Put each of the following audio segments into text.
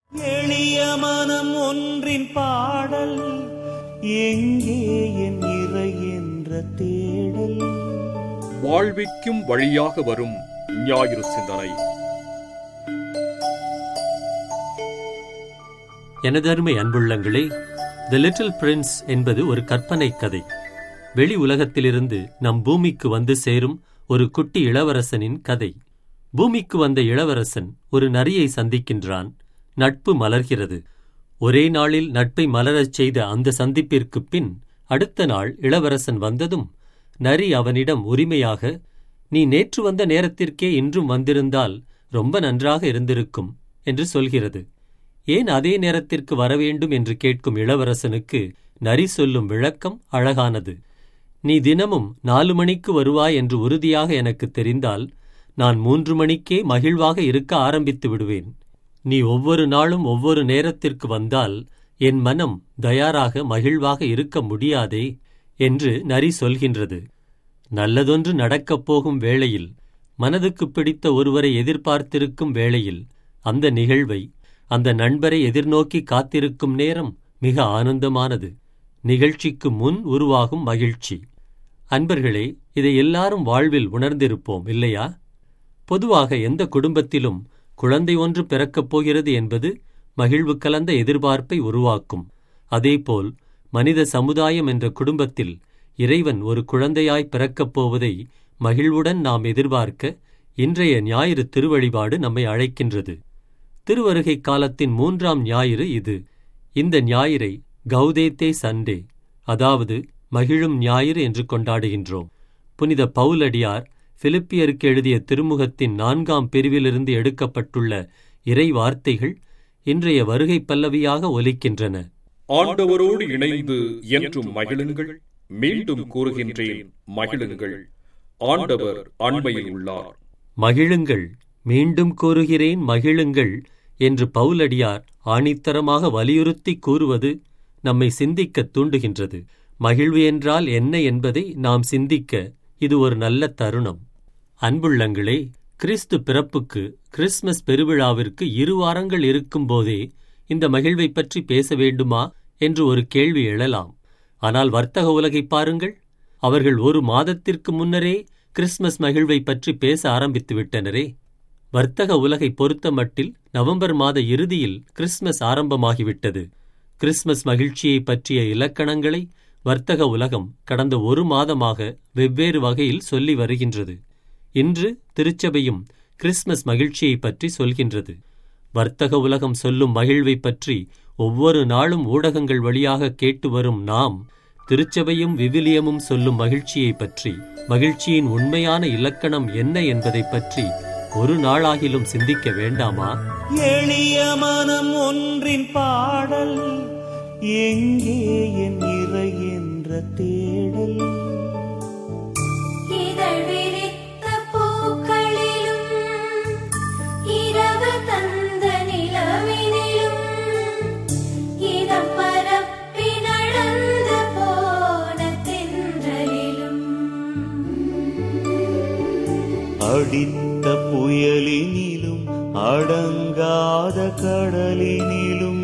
எளிய மனம் ஒன்றின் பாடல் எங்கே என் இறை என்ற தேடல் வாழ்விக்கும் வழியாக வரும் ஞாயிறு சிந்தனை எனதருமை அன்புள்ளங்களே தி லிட்டில் பிரின்ஸ் என்பது ஒரு கற்பனை கதை வெளி உலகத்திலிருந்து நம் பூமிக்கு வந்து சேரும் ஒரு குட்டி இளவரசனின் கதை பூமிக்கு வந்த இளவரசன் ஒரு நரியை சந்திக்கின்றான் நட்பு மலர்கிறது ஒரே நாளில் நட்பை மலரச் செய்த அந்த சந்திப்பிற்குப் பின் அடுத்த நாள் இளவரசன் வந்ததும் நரி அவனிடம் உரிமையாக நீ நேற்று வந்த நேரத்திற்கே இன்றும் வந்திருந்தால் ரொம்ப நன்றாக இருந்திருக்கும் என்று சொல்கிறது ஏன் அதே நேரத்திற்கு வரவேண்டும் என்று கேட்கும் இளவரசனுக்கு நரி சொல்லும் விளக்கம் அழகானது நீ தினமும் நாலு மணிக்கு வருவாய் என்று உறுதியாக எனக்கு தெரிந்தால் நான் மூன்று மணிக்கே மகிழ்வாக இருக்க ஆரம்பித்து விடுவேன் நீ ஒவ்வொரு நாளும் ஒவ்வொரு நேரத்திற்கு வந்தால் என் மனம் தயாராக மகிழ்வாக இருக்க முடியாதே என்று நரி சொல்கின்றது நல்லதொன்று நடக்கப் போகும் வேளையில் மனதுக்கு பிடித்த ஒருவரை எதிர்பார்த்திருக்கும் வேளையில் அந்த நிகழ்வை அந்த நண்பரை எதிர்நோக்கி காத்திருக்கும் நேரம் மிக ஆனந்தமானது நிகழ்ச்சிக்கு முன் உருவாகும் மகிழ்ச்சி அன்பர்களே இதை எல்லாரும் வாழ்வில் உணர்ந்திருப்போம் இல்லையா பொதுவாக எந்த குடும்பத்திலும் குழந்தை ஒன்று பிறக்கப் போகிறது என்பது மகிழ்வு கலந்த எதிர்பார்ப்பை உருவாக்கும் அதேபோல் மனித சமுதாயம் என்ற குடும்பத்தில் இறைவன் ஒரு குழந்தையாய் பிறக்கப் போவதை மகிழ்வுடன் நாம் எதிர்பார்க்க இன்றைய ஞாயிறு திருவழிபாடு நம்மை அழைக்கின்றது திருவருகை காலத்தின் மூன்றாம் ஞாயிறு இது இந்த ஞாயிறை கௌதேத்தே சண்டே அதாவது மகிழும் ஞாயிறு என்று கொண்டாடுகின்றோம் புனித பவுலடியார் பிலிப்பியருக்கு எழுதிய திருமுகத்தின் நான்காம் பிரிவிலிருந்து எடுக்கப்பட்டுள்ள இறை வார்த்தைகள் இன்றைய வருகை பல்லவியாக ஒலிக்கின்றன ஆண்டவரோடு இணைந்து என்றும் மகிழுங்கள் மீண்டும் கூறுகின்றேன் மகிழுங்கள் ஆண்டவர் அண்மையில் உள்ளார் மகிழுங்கள் மீண்டும் கூறுகிறேன் மகிழுங்கள் என்று பவுலடியார் ஆணித்தரமாக வலியுறுத்தி கூறுவது நம்மை சிந்திக்கத் தூண்டுகின்றது மகிழ்வு என்றால் என்ன என்பதை நாம் சிந்திக்க இது ஒரு நல்ல தருணம் அன்புள்ளங்களே கிறிஸ்து பிறப்புக்கு கிறிஸ்மஸ் பெருவிழாவிற்கு இரு வாரங்கள் இருக்கும்போதே இந்த மகிழ்வை பற்றி பேச வேண்டுமா என்று ஒரு கேள்வி எழலாம் ஆனால் வர்த்தக உலகை பாருங்கள் அவர்கள் ஒரு மாதத்திற்கு முன்னரே கிறிஸ்மஸ் மகிழ்வை பற்றி பேச ஆரம்பித்து விட்டனரே வர்த்தக உலகை பொறுத்தமட்டில் நவம்பர் மாத இறுதியில் கிறிஸ்மஸ் ஆரம்பமாகிவிட்டது கிறிஸ்மஸ் மகிழ்ச்சியை பற்றிய இலக்கணங்களை வர்த்தக உலகம் கடந்த ஒரு மாதமாக வெவ்வேறு வகையில் சொல்லி வருகின்றது இன்று திருச்சபையும் கிறிஸ்மஸ் மகிழ்ச்சியை பற்றி சொல்கின்றது வர்த்தக உலகம் சொல்லும் மகிழ்வை பற்றி ஒவ்வொரு நாளும் ஊடகங்கள் வழியாக கேட்டு வரும் நாம் திருச்சபையும் விவிலியமும் சொல்லும் மகிழ்ச்சியை பற்றி மகிழ்ச்சியின் உண்மையான இலக்கணம் என்ன என்பதைப் பற்றி ஒரு நாளாகிலும் சிந்திக்க வேண்டாமா எளிய மனம் ஒன்றின் பாடல் எங்கே என் இறை என்ற தேடல் இதழ் விரித்த பூக்களிலும் இரவு தந்த நிலவினிலும் இதம் பரப்பி நடந்து போன தென்றலிலும் அடித்த புயலினிலும் அடங்காத கடலினிலும்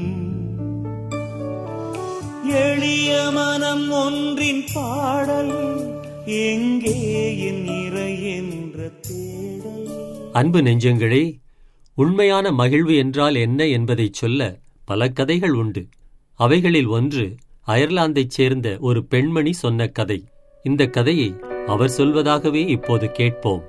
எளிய மனம் ஒன்றின் பாடல் எங்கே என் இறை என்ற தேடல் அன்பு நெஞ்சங்களே உண்மையான மகிழ்வு என்றால் என்ன என்பதைச் சொல்ல பல கதைகள் உண்டு அவைகளில் ஒன்று அயர்லாந்தைச் சேர்ந்த ஒரு பெண்மணி சொன்ன கதை இந்த கதையை அவர் சொல்வதாகவே இப்போது கேட்போம்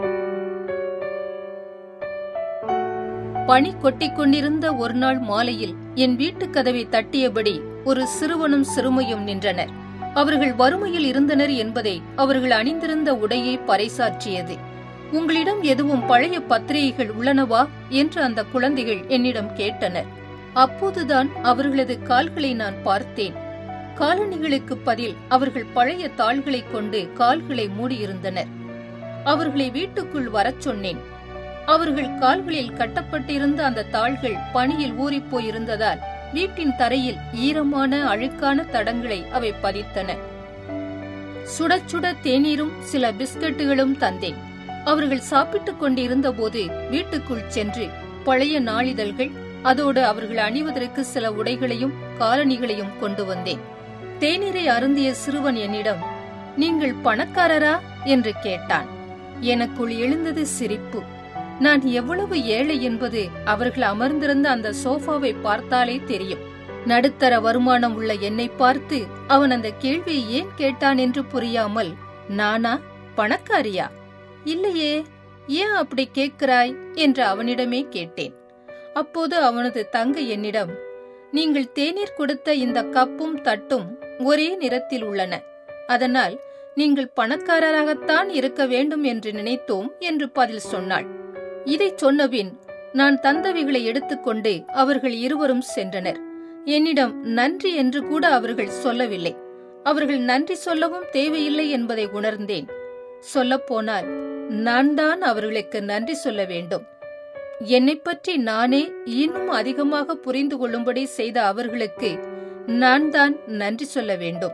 பனி கொட்டிக் கொண்டிருந்த ஒரு நாள் மாலையில் என் வீட்டுக் கதவை தட்டியபடி ஒரு சிறுவனும் சிறுமியும் நின்றனர் அவர்கள் வறுமையில் இருந்தனர் என்பதை அவர்கள் அணிந்திருந்த உடையை பறைசாற்றியது உங்களிடம் எதுவும் பழைய பத்திரிகைகள் உள்ளனவா என்று அந்த குழந்தைகள் என்னிடம் கேட்டனர் அப்போதுதான் அவர்களது கால்களை நான் பார்த்தேன் காலணிகளுக்கு பதில் அவர்கள் பழைய தாள்களைக் கொண்டு கால்களை மூடியிருந்தனர் அவர்களை வீட்டுக்குள் வரச் சொன்னேன் அவர்கள் கால்களில் கட்டப்பட்டிருந்த அந்த தாள்கள் பனியில் ஊறிப் போயிருந்ததால் வீட்டின் தரையில் ஈரமான அழுக்கான தடங்களை அவை பதித்தன சுடச் சுட தேநீரும் சில பிஸ்கட்டுகளும் தந்தேன் அவர்கள் சாப்பிட்டுக் கொண்டிருந்த போது வீட்டுக்குள் சென்று பழைய நாளிதழ்கள் அதோடு அவர்கள் அணிவதற்கு சில உடைகளையும் காலணிகளையும் கொண்டு வந்தேன் தேநீரை அருந்திய சிறுவன் என்னிடம் நீங்கள் பணக்காரரா என்று கேட்டான் எனக்குள் எழுந்தது சிரிப்பு நான் எவ்வளவு ஏழை என்பது அவர்கள் அமர்ந்திருந்த அந்த சோஃபாவை பார்த்தாலே தெரியும் நடுத்தர வருமானம் உள்ள என்னை பார்த்து அவன் அந்த கேள்வியை ஏன் கேட்டான் என்று புரியாமல் நானா பணக்காரியா இல்லையே ஏன் அப்படி கேட்கிறாய் என்று அவனிடமே கேட்டேன் அப்போது அவனது தங்கை என்னிடம் நீங்கள் தேநீர் கொடுத்த இந்த கப்பும் தட்டும் ஒரே நிறத்தில் உள்ளன அதனால் நீங்கள் பணக்காரராகத்தான் இருக்க வேண்டும் என்று நினைத்தோம் என்று பதில் சொன்னாள் இதைச் சொன்னபின் நான் தந்தவைகளை எடுத்துக்கொண்டு அவர்கள் இருவரும் சென்றனர் என்னிடம் நன்றி என்று கூட அவர்கள் சொல்லவில்லை அவர்கள் நன்றி சொல்லவும் தேவையில்லை என்பதை உணர்ந்தேன் சொல்லப்போனால் நான் தான் அவர்களுக்கு நன்றி சொல்ல வேண்டும் என்னைப் பற்றி நானே இன்னும் அதிகமாக புரிந்து கொள்ளும்படி செய்த அவர்களுக்கு நான் தான் நன்றி சொல்ல வேண்டும்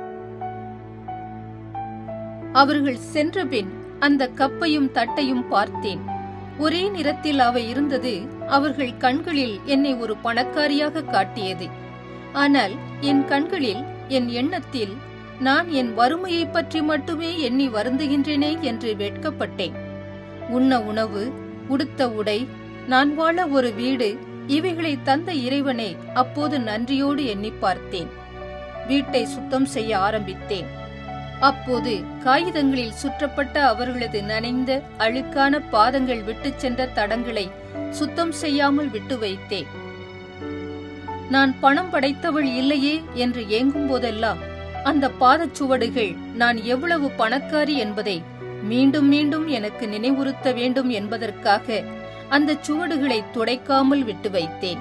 அவர்கள் சென்றபின் அந்த கப்பையும் தட்டையும் பார்த்தேன் ஒரே நிறத்தில் அவை இருந்தது அவர்கள் கண்களில் என்னை ஒரு பணக்காரியாக காட்டியது ஆனால் என் கண்களில் என் எண்ணத்தில் நான் என் வறுமையைப் பற்றி மட்டுமே எண்ணி வருந்துகின்றேனே என்று வெட்கப்பட்டேன் உண்ண உணவு உடுத்த உடை நான் வாழ ஒரு வீடு இவைகளை தந்த இறைவனை அப்போது நன்றியோடு எண்ணி பார்த்தேன் வீட்டை சுத்தம் செய்ய ஆரம்பித்தேன் அப்போது காகிதங்களில் சுற்றப்பட்ட அவர்களது நனைந்த அழுக்கான பாதங்கள் விட்டுச் சென்ற தடங்களை சுத்தம் செய்யாமல் விட்டு வைத்தேன் நான் பணம் படைத்தவள் இல்லையே என்று ஏங்கும் போதெல்லாம் அந்த பாதச்சுவடுகள் நான் எவ்வளவு பணக்காரி என்பதை மீண்டும் மீண்டும் எனக்கு நினைவுறுத்த வேண்டும் என்பதற்காக அந்த சுவடுகளை துடைக்காமல் விட்டு வைத்தேன்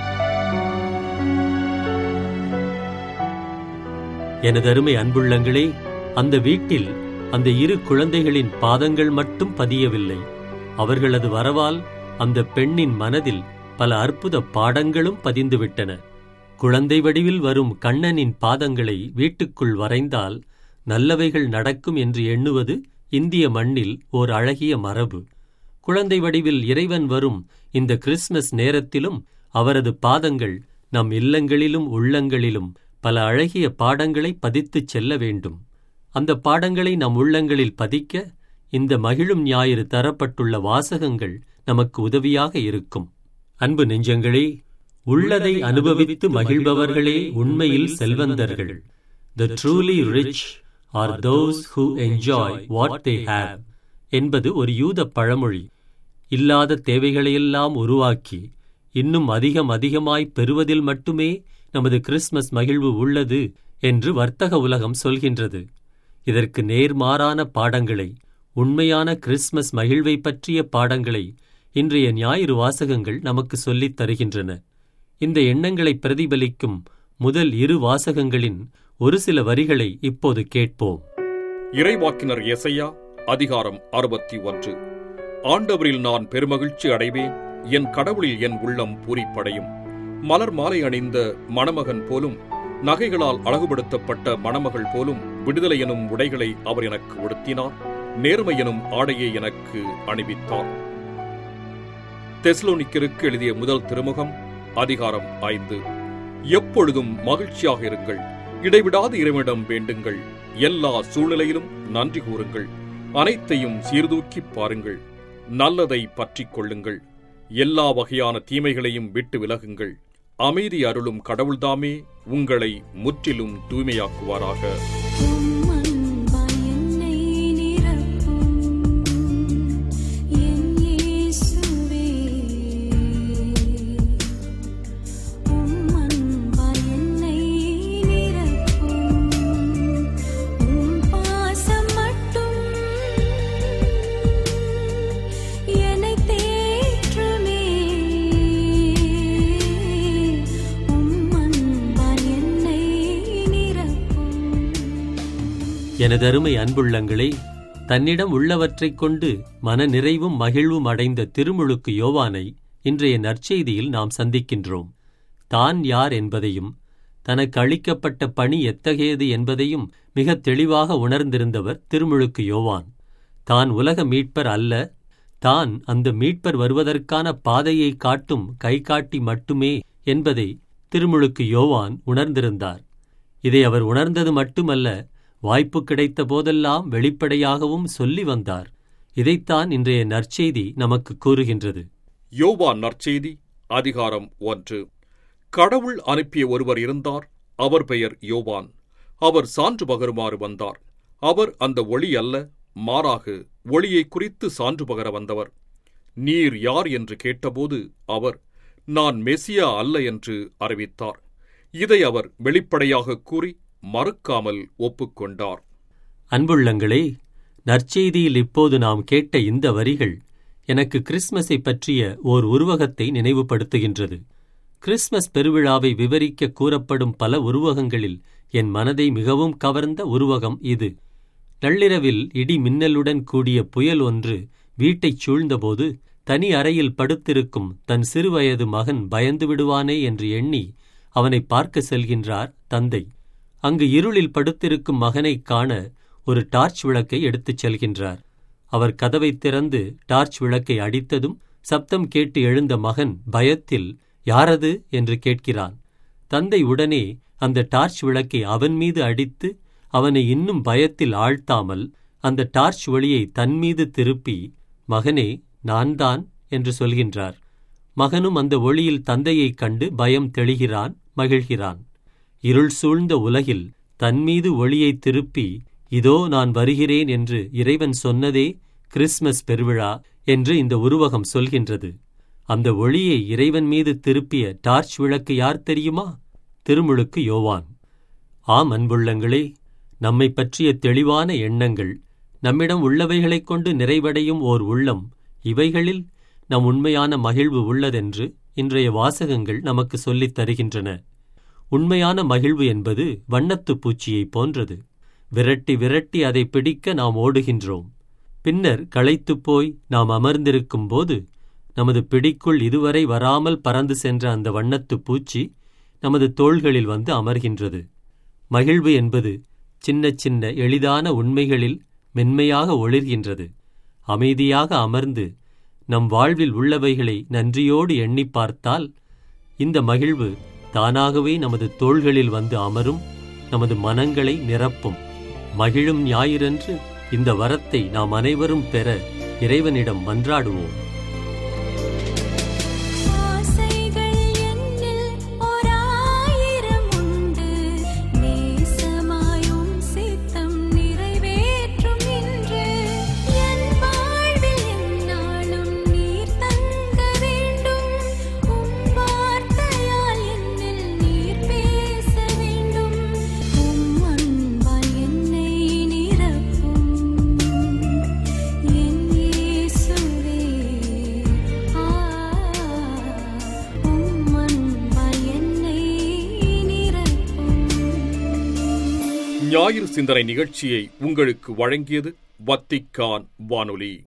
எனது அருமை அன்புள்ளங்களே அந்த வீட்டில் அந்த இரு குழந்தைகளின் பாதங்கள் மட்டும் பதியவில்லை அவர்களது வரவால் அந்த பெண்ணின் மனதில் பல அற்புத பாடங்களும் பதிந்துவிட்டன குழந்தை வடிவில் வரும் கண்ணனின் பாதங்களை வீட்டுக்குள் வரைந்தால் நல்லவைகள் நடக்கும் என்று எண்ணுவது இந்திய மண்ணில் ஓர் அழகிய மரபு குழந்தை வடிவில் இறைவன் வரும் இந்த கிறிஸ்மஸ் நேரத்திலும் அவரது பாதங்கள் நம் இல்லங்களிலும் உள்ளங்களிலும் பல அழகிய பாடங்களை பதித்துச் செல்ல வேண்டும் அந்த பாடங்களை நம் உள்ளங்களில் பதிக்க இந்த மகிழும் ஞாயிறு தரப்பட்டுள்ள வாசகங்கள் நமக்கு உதவியாக இருக்கும் அன்பு நெஞ்சங்களே உள்ளதை அனுபவித்து மகிழ்பவர்களே உண்மையில் செல்வந்தர்கள் the truly rich are those who enjoy what they have என்பது ஒரு யூத பழமொழி இல்லாத தேவைகளையெல்லாம் உருவாக்கி இன்னும் அதிகம் அதிகமாய் பெறுவதில் மட்டுமே நமது கிறிஸ்மஸ் மகிழ்வு உள்ளது என்று வர்த்தக உலகம் சொல்கின்றது இதற்கு நேர்மாறான பாடங்களை உண்மையான கிறிஸ்மஸ் மகிழ்வை பற்றிய பாடங்களை இன்றைய ஞாயிறு வாசகங்கள் நமக்கு சொல்லித் தருகின்றன இந்த எண்ணங்களை பிரதிபலிக்கும் முதல் இரு வாசகங்களின் ஒரு சில வரிகளை இப்போது கேட்போம் இறைவாக்கினர் எசையா அதிகாரம் அறுபத்தி ஒன்று ஆண்டவரில் நான் பெருமகிழ்ச்சி அடைவேன் என் கடவுளில் என் உள்ளம் பூரிப்படையும் மலர் மாலை அணிந்த மணமகன் போலும் நகைகளால் அழகுபடுத்தப்பட்ட மணமகள் போலும் விடுதலை எனும் உடைகளை அவர் எனக்கு உடுத்தினார் நேர்மை எனும் ஆடையை எனக்கு அணிவித்தார் தெஸ்லோனிக்கருக்கு எழுதிய முதல் திருமுகம் அதிகாரம் ஐந்து எப்பொழுதும் மகிழ்ச்சியாக இருங்கள் இடைவிடாது இறைவனிடம் வேண்டுங்கள் எல்லா சூழ்நிலையிலும் நன்றி கூறுங்கள் அனைத்தையும் சீர்தூக்கிப் பாருங்கள் நல்லதை பற்றிக் கொள்ளுங்கள் எல்லா வகையான தீமைகளையும் விட்டு விலகுங்கள் அமைதி அருளும் கடவுள்தாமே உங்களை முற்றிலும் தூய்மையாக்குவாராக உம்மன்பாய் என்னை நிரப்பும் என் இயேசுவே உம்மன்பாய் என்னை நிரப்பும் உம் பாசம் மட்டும் என்னை தேற்றுமே உம்மன்பாய் என்னை நிரப்பும் எனது அருமை அன்புள்ளங்களே தன்னிடம் உள்ளவற்றைக் கொண்டு மன நிறைவும் மகிழ்வும் அடைந்த திருமுழுக்கு யோவானை இன்றைய நற்செய்தியில் நாம் சந்திக்கின்றோம் தான் யார் என்பதையும் தனக்கு அளிக்கப்பட்ட பணி எத்தகையது என்பதையும் மிக தெளிவாக உணர்ந்திருந்தவர் திருமுழுக்கு யோவான் தான் உலக மீட்பர் அல்ல தான் அந்த மீட்பர் வருவதற்கான பாதையை காட்டும் கைகாட்டி மட்டுமே என்பதை திருமுழுக்கு யோவான் உணர்ந்திருந்தார் இதை அவர் உணர்ந்தது மட்டுமல்ல வாய்ப்பு கிடைத்த போதெல்லாம் வெளிப்படையாகவும் சொல்லி வந்தார் இதைத்தான் இன்றைய நற்செய்தி நமக்கு கூறுகின்றது யோவான் நற்செய்தி அதிகாரம் ஒன்று கடவுள் அனுப்பிய ஒருவர் இருந்தார் அவர் பெயர் யோவான் அவர் சான்று பகருமாறு வந்தார் அவர் அந்த ஒளி அல்ல மாறாக ஒளியை குறித்து சான்று பகர வந்தவர் நீர் யார் என்று கேட்டபோது அவர் நான் மெசியா அல்ல என்று அறிவித்தார் இதை அவர் வெளிப்படையாகக் கூறி மறுக்காமல் ஒப்புக்கொண்டார் அன்புள்ளங்களே நற்செய்தியில் இப்போது நாம் கேட்ட இந்த வரிகள் எனக்கு கிறிஸ்மஸை பற்றிய ஓர் உருவகத்தை நினைவுபடுத்துகின்றது கிறிஸ்மஸ் பெருவிழாவை விவரிக்க கூறப்படும் பல உருவகங்களில் என் மனதை மிகவும் கவர்ந்த உருவகம் இது நள்ளிரவில் இடி மின்னலுடன் கூடிய புயல் ஒன்று வீட்டைச் சூழ்ந்தபோது தனி அறையில் படுத்திருக்கும் தன் சிறுவயது மகன் பயந்து விடுவானே என்று எண்ணி அவனை பார்க்க செல்கின்றார் தந்தை அங்கு இருளில் படுத்திருக்கும் மகனைக் காண ஒரு டார்ச் விளக்கை எடுத்துச் செல்கின்றார் அவர் கதவைத் திறந்து டார்ச் விளக்கை அடித்ததும் சப்தம் கேட்டு எழுந்த மகன் பயத்தில் யாரது என்று கேட்கிறான் தந்தை உடனே அந்த டார்ச் விளக்கை அவன் மீது அடித்து அவனை இன்னும் பயத்தில் ஆழ்த்தாமல் அந்த டார்ச் ஒளியை தன் மீது திருப்பி மகனே நான்தான் என்று சொல்கின்றார் மகனும் அந்த ஒளியில் தந்தையைக் கண்டு பயம் தெளிகிறான் மகிழ்கிறான் இருள் சூழ்ந்த உலகில் தன்மீது ஒளியைத் திருப்பி இதோ நான் வருகிறேன் என்று இறைவன் சொன்னதே கிறிஸ்மஸ் பெருவிழா என்று இந்த உருவகம் சொல்கின்றது அந்த ஒளியை இறைவன் மீது திருப்பிய டார்ச் விளக்கு யார் தெரியுமா திருமுழுக்கு யோவான் ஆம் அன்புள்ளங்களே நம்மை பற்றிய தெளிவான எண்ணங்கள் நம்மிடம் உள்ளவைகளைக் கொண்டு நிறைவடையும் ஓர் உள்ளம் இவைகளில் நம் உண்மையான மகிழ்வு உள்ளதென்று இன்றைய வாசகங்கள் நமக்கு சொல்லித் தருகின்றன உண்மையான மகிழ்வு என்பது வண்ணத்துப் பூச்சியைப் போன்றது விரட்டி விரட்டி அதை பிடிக்க நாம் ஓடுகின்றோம் பின்னர் களைத்துப் போய் நாம் அமர்ந்திருக்கும் போது நமது பிடிக்குள் இதுவரை வராமல் பறந்து சென்ற அந்த வண்ணத்துப் பூச்சி நமது தோள்களில் வந்து அமர்கின்றது மகிழ்வு என்பது சின்ன சின்ன எளிதான உண்மைகளில் மென்மையாக ஒளிர்கின்றது அமைதியாக அமர்ந்து நம் வாழ்வில் உள்ளவைகளை நன்றியோடு எண்ணிப் பார்த்தால் இந்த மகிழ்வு தானாகவே நமது தோள்களில் வந்து அமரும் நமது மனங்களை நிரப்பும் மகிழும் ஞாயிறன்று இந்த வரத்தை நாம் அனைவரும் பெற இறைவனிடம் மன்றாடுவோம் ஆசைகள் என்னில் ஓராயிரம் உண்டு நேசமாயும் சித்தம் நிறைவேற்றும் இன்று என் வாழ்வில் எந்நாளும் நீர் தங்க வேண்டும் உம் வார்த்தையால் என்னில் நீர் பேச வேண்டும் உம் அன்பால் என்னை நிரப்பும் என் இயேசுவே ஆ உம் அன்பால் என்னை நிரப்பும் ஞாயிறு சிந்தனை நிகழ்ச்சியை உங்களுக்கு வழங்கியது வத்திக்கான் வானொலி